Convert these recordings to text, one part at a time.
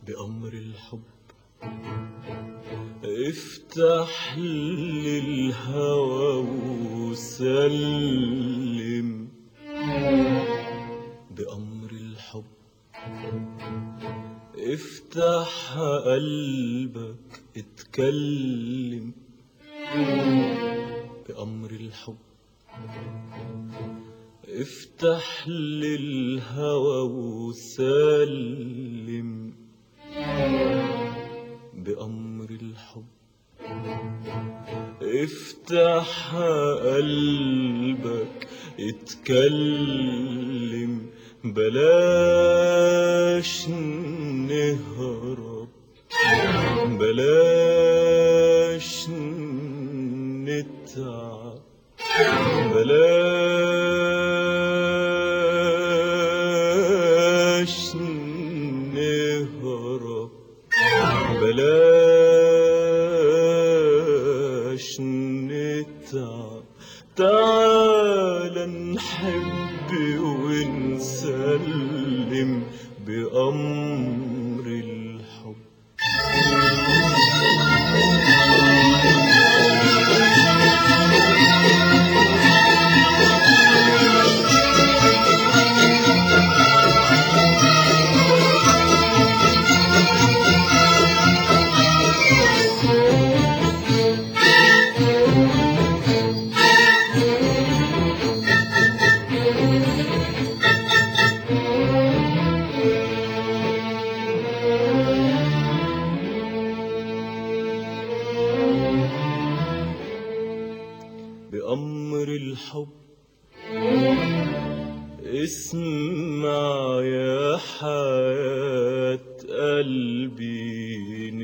بأمر الحب افتح للهوى وسلم بأمر الحب افتح قلبك اتكلم بأمر الحب افتح للهوى وسلم بأمر الحب افتح قلبك اتكلم بلاش نهرب بلاش نتعب بلاش نهرب بلاش نتعب تعال نحب ونسلم بأمر الحب بأمر الحب اسمع يا حياة قلبي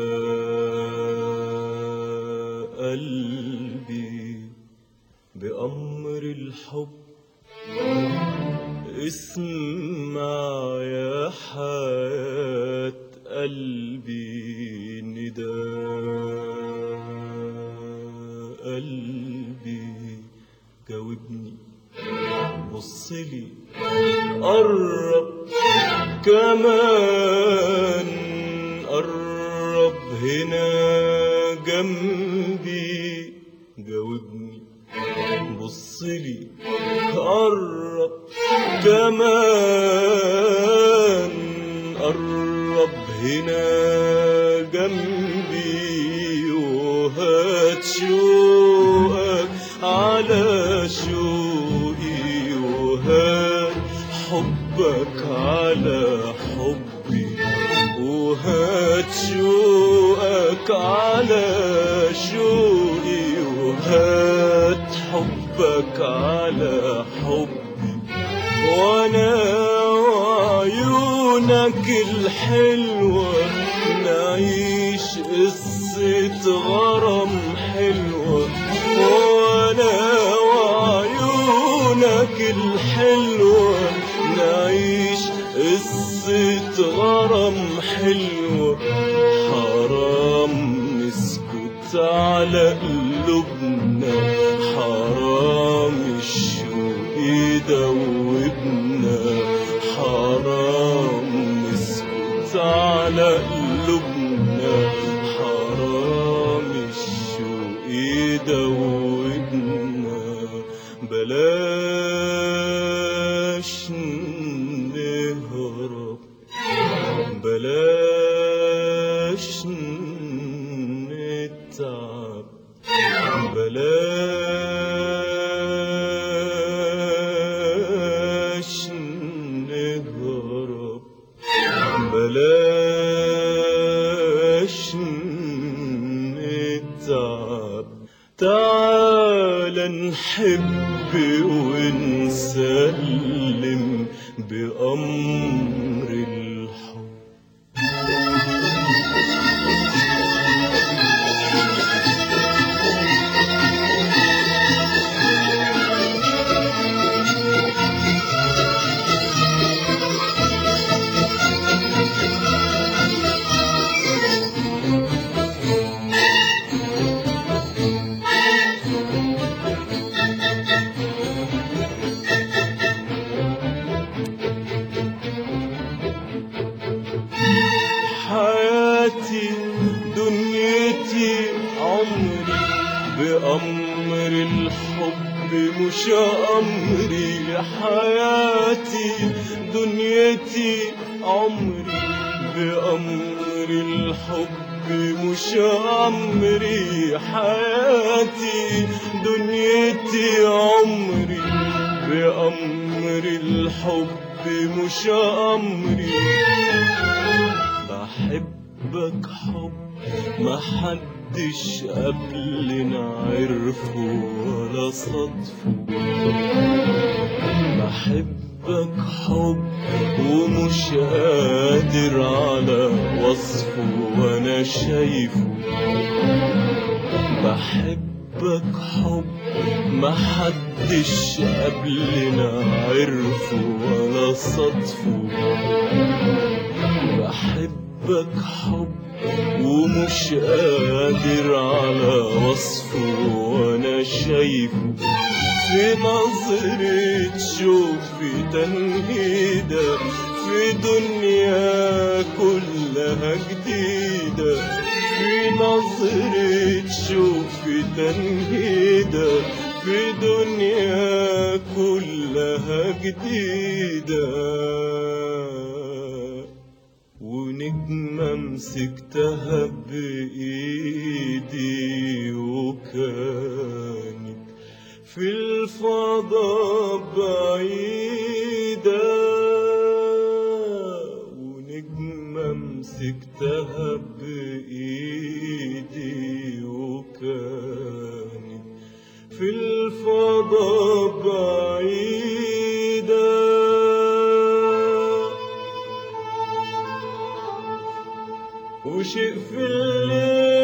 نداء قلبي بأمر الحب اسمع يا حياة قلبي نداء قلبي جاوبني بصلي قرب كمان قرب هنا جنبي جاوبني بصلي قرب كمان قرب هنا جنبي وهات شوقك على شوقي وهات حبك على حبي وهات شوقك على شوقي وهات حبك على حبي وانا وعيونك الحلوة نعيش قصة غرام حلوة وانا وعيونك الحلوة نعيش قصة غرام حلوة حرام نسكت على قلوبنا حرام الشوق يدوبنا حرام نسكت على قلوبنا حرام الشوق يدوبنا بلاش نهرب بلاش نتعب بلاش نهرب بلاش نتعب تعال نحب ونسلم بأمر الحب مش أمري حياتي دنيتي عمري بأمر الحب مش أمري حياتي دنيتي عمري بأمر الحب مش أمري بحبك حب ما حدش قبلنا عرفه ولا صدفه بحبك حب ومش قادر على وصفه وانا شايفه بحبك حب ما حدش قبلنا عرفه ولا صدفه بحبك حب ومش قادر على وصفه وانا شايفه في نظرة شوف في تنهيدة في دنيا كلها جديدة في نظرة شوف في تنهيدة في دنيا كلها جديدة ونجمة مسكتها بإيدي وكانت في الفضاء بعيدة ونجمة مسكتها بإيدي وكانت في الفضاء بعيدة وشيء في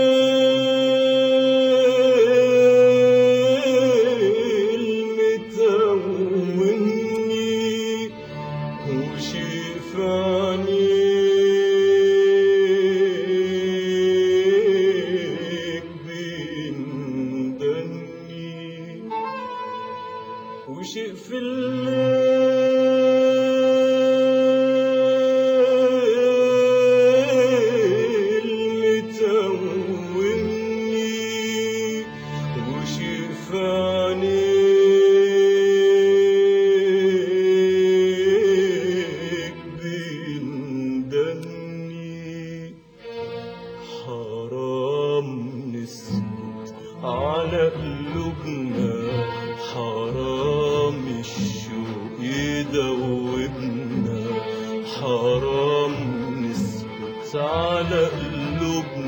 الليل متوهني وشيء في عينيك بيندني وشيء في الليل متوهني وشيء في عينيك بيندني حرام نسكت على قلوبنا حرام الشوق يدوبنا حرام نسكت على قلوبنا